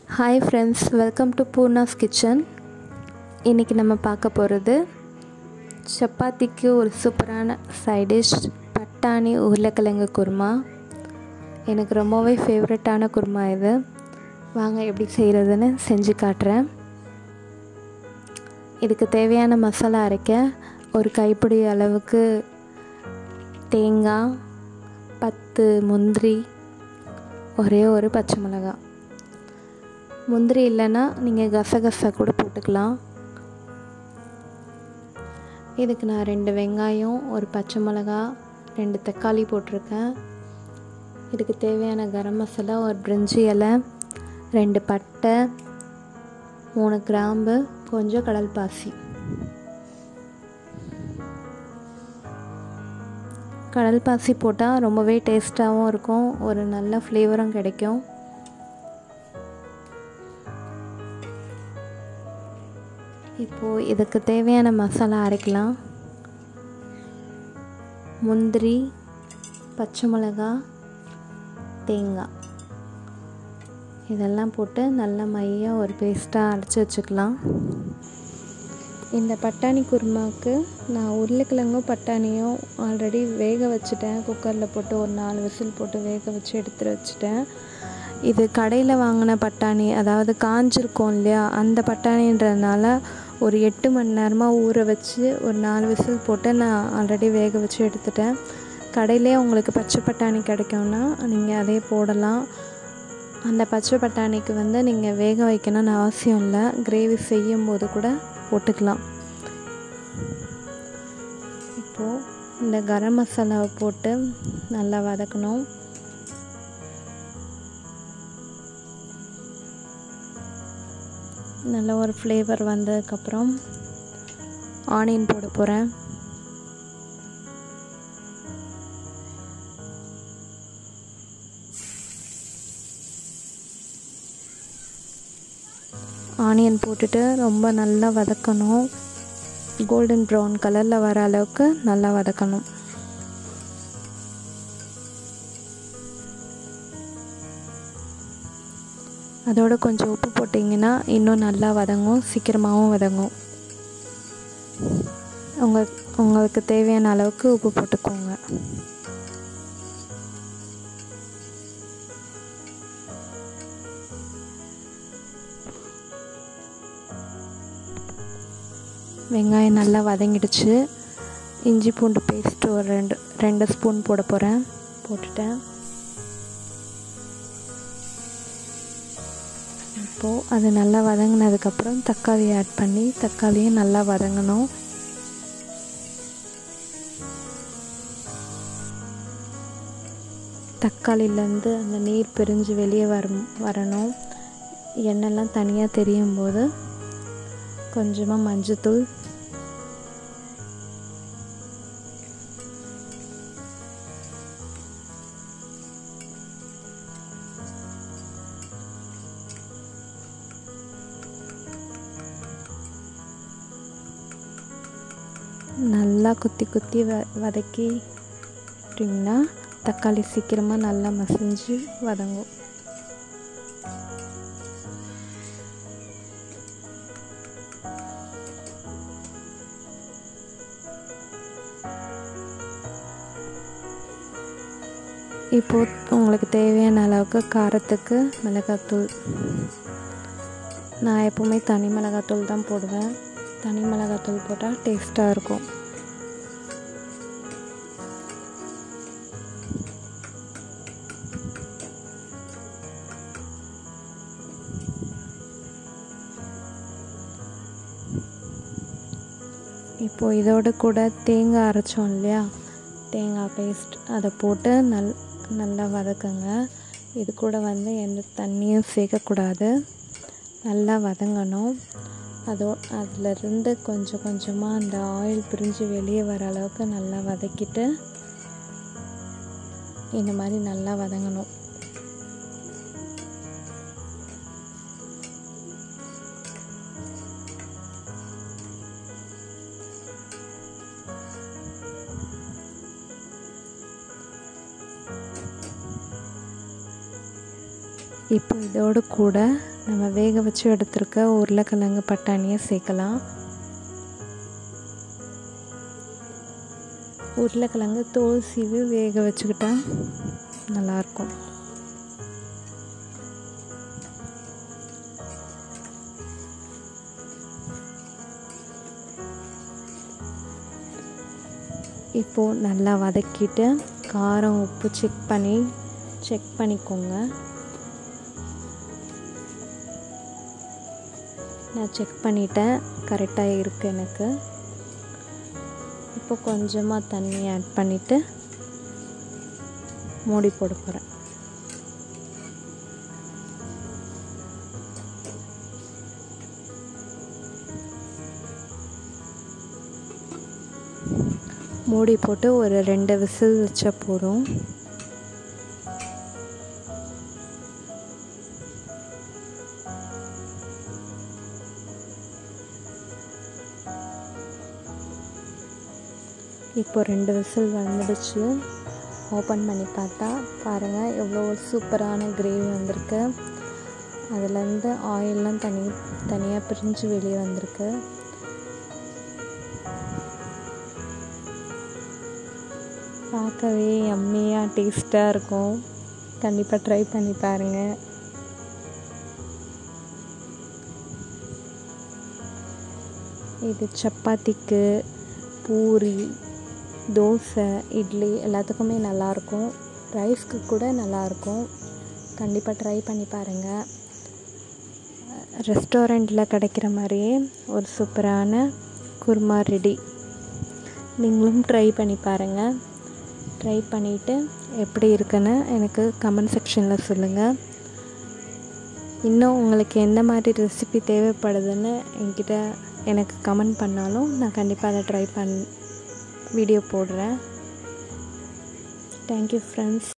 hi friends welcome to Poorna's kitchen இன்றைக்கி நம்ம பார்க்க போகிறது சப்பாத்திக்கு ஒரு சூப்பரான சைட் டிஷ் பட்டாணி உருளைக்கிழங்கு குருமா எனக்கு ரொம்பவே ஃபேவரட்டான குருமா இது வாங்க எப்படி செய்கிறதுன்னு செஞ்சு காட்டுறேன் இதுக்கு தேவையான மசாலா அரைக்க ஒரு கைப்பிடி அளவுக்கு தேங்காய் பத்து முந்திரி ஒரே ஒரு பச்சை மிளகாய் முந்திரி இல்லைன்னா நீங்கள் கசகசா கூட போட்டுக்கலாம் இதுக்கு நான் ரெண்டு வெங்காயம் ஒரு பச்சை மிளகா ரெண்டு தக்காளி போட்டிருக்கேன் இதுக்கு தேவையான கரம் மசாலா ஒரு பிரிஞ்சி இலை ரெண்டு பட்டை மூணு கிராம்பு கொஞ்சம் கடல் பாசி கடல் பாசி போட்டால் ரொம்பவே டேஸ்ட்டாகவும் இருக்கும் ஒரு நல்ல ஃப்ளேவரும் கிடைக்கும் இப்போது இதுக்கு தேவையான மசாலா அரைக்கலாம் முந்திரி பச்சை மிளகா தேங்காய் இதெல்லாம் போட்டு நல்ல மையாக ஒரு பேஸ்ட்டாக அரைச்சி வச்சுக்கலாம் இந்த பட்டாணி குருமாவுக்கு நான் உருளைக்கிழங்கும் பட்டாணியும் ஆல்ரெடி வேக வச்சுட்டேன் குக்கரில் போட்டு ஒரு நாலு விசில் போட்டு வேக வச்சு எடுத்துகிட்டு வச்சுட்டேன் இது கடையில் வாங்கின பட்டாணி அதாவது காஞ்சிருக்கும் இல்லையா அந்த பட்டாணின்றதுனால ஒரு எட்டு மணி நேரமாக ஊற வச்சு ஒரு நாலு விசில் போட்டு நான் ஆல்ரெடி வேக வச்சு எடுத்துட்டேன் கடையிலே உங்களுக்கு பச்சை பட்டாணி கிடைக்கும்னா நீங்கள் அதே போடலாம் அந்த பச்சை பட்டாணிக்கு வந்து நீங்கள் வேக வைக்கணும்னு அவசியம் இல்லை கிரேவி செய்யும் போது கூட போட்டுக்கலாம் இப்போது இந்த கரம் மசாலாவை போட்டு நல்லா வதக்கணும் நல்ல ஒரு ஃப்ளேவர் வந்ததுக்கப்புறம் ஆனியன் போட போகிறேன் ஆனியன் போட்டுட்டு ரொம்ப நல்லா வதக்கணும் கோல்டன் ப்ரௌன் கலரில் வர அளவுக்கு நல்லா வதக்கணும் அதோட கொஞ்சம் உப்பு போட்டிங்கன்னா இன்னும் நல்லா வதங்கும் சீக்கிரமாகவும் வதங்கும் உங்கள் உங்களுக்கு தேவையான அளவுக்கு உப்பு போட்டுக்கோங்க வெங்காயம் நல்லா வதங்கிடுச்சு இஞ்சி பூண்டு பேஸ்ட் ஒரு ரெண்டு ரெண்டு ஸ்பூன் போட போகிறேன் போட்டுட்டேன் இப்போது அது நல்லா வதங்கினதுக்கப்புறம் தக்காளி ஆட் பண்ணி தக்காளியும் நல்லா வதங்கணும் தக்காளிலேருந்து அந்த நீர் பிரிஞ்சு வெளியே வரும் வரணும் எண்ணெய்லாம் தனியாக தெரியும் போது கொஞ்சமாக மஞ்சத்தூள் நல்லா குத்தி குத்தி வ வதக்கிட்டிங்கன்னா தக்காளி சீக்கிரமாக நல்லா மசிஞ்சு வதங்கும் இப்போது உங்களுக்கு தேவையான அளவுக்கு காரத்துக்கு மிளகாத்தூள் நான் எப்போவுமே தனி மிளகாத்தூள் தான் போடுவேன் தனி மிளகாத்தூள் போட்டால் டேஸ்ட்டாக இருக்கும் இப்போது இதோட கூட தேங்காய் அரைச்சோம் இல்லையா தேங்காய் பேஸ்ட் அதை போட்டு நல் நல்லா வதக்குங்க இது கூட வந்து எந்த தண்ணியும் சேர்க்கக்கூடாது நல்லா வதங்கணும் அதோ அதிலிருந்து கொஞ்சம் கொஞ்சமாக அந்த ஆயில் பிரிஞ்சு வெளியே வர அளவுக்கு நல்லா வதக்கிட்டு இந்த மாதிரி நல்லா வதங்கணும் இப்போ இதோடு கூட நம்ம வேக வச்சு எடுத்துருக்க உருளைக்கிழங்கு பட்டாணியை சேர்க்கலாம் உருளைக்கிழங்கு தோல் சீவி வேக வச்சுக்கிட்டா நல்லாயிருக்கும் இப்போது நல்லா வதக்கிட்டு காரம் உப்பு செக் பண்ணி செக் பண்ணிக்கோங்க நான் செக் பண்ணிட்டேன் கரெக்டாக இருக்குது எனக்கு இப்போ கொஞ்சமாக தண்ணி ஆட் பண்ணிவிட்டு மூடி போட போகிறேன் மூடி போட்டு ஒரு ரெண்டு விசில் வச்சா போதும் இப்போ ரெண்டு விசில் வந்துடுச்சு ஓப்பன் பண்ணி பார்த்தா பாருங்கள் எவ்வளோ சூப்பரான கிரேவி வந்திருக்கு அதுலேருந்து ஆயிலெலாம் தனி தனியாக பிரிஞ்சு வெளியே வந்திருக்கு பார்க்கவே எம்மியாக டேஸ்ட்டாக இருக்கும் கண்டிப்பாக ட்ரை பண்ணி பாருங்கள் இது சப்பாத்திக்கு பூரி தோசை இட்லி எல்லாத்துக்குமே நல்லாயிருக்கும் ரைஸ்க்கு கூட நல்லாயிருக்கும் கண்டிப்பாக ட்ரை பண்ணி பாருங்கள் ரெஸ்டாரண்ட்டில் கிடைக்கிற மாதிரியே ஒரு சூப்பரான குருமா ரெடி நீங்களும் ட்ரை பண்ணி பாருங்கள் ட்ரை பண்ணிவிட்டு எப்படி இருக்குன்னு எனக்கு கமெண்ட் செக்ஷனில் சொல்லுங்கள் இன்னும் உங்களுக்கு எந்த மாதிரி ரெசிபி தேவைப்படுதுன்னு என்கிட்ட எனக்கு கமெண்ட் பண்ணாலும் நான் கண்டிப்பாக அதை ட்ரை பண் வீடியோ போடுறேன் தேங்க்யூ ஃப்ரெண்ட்ஸ்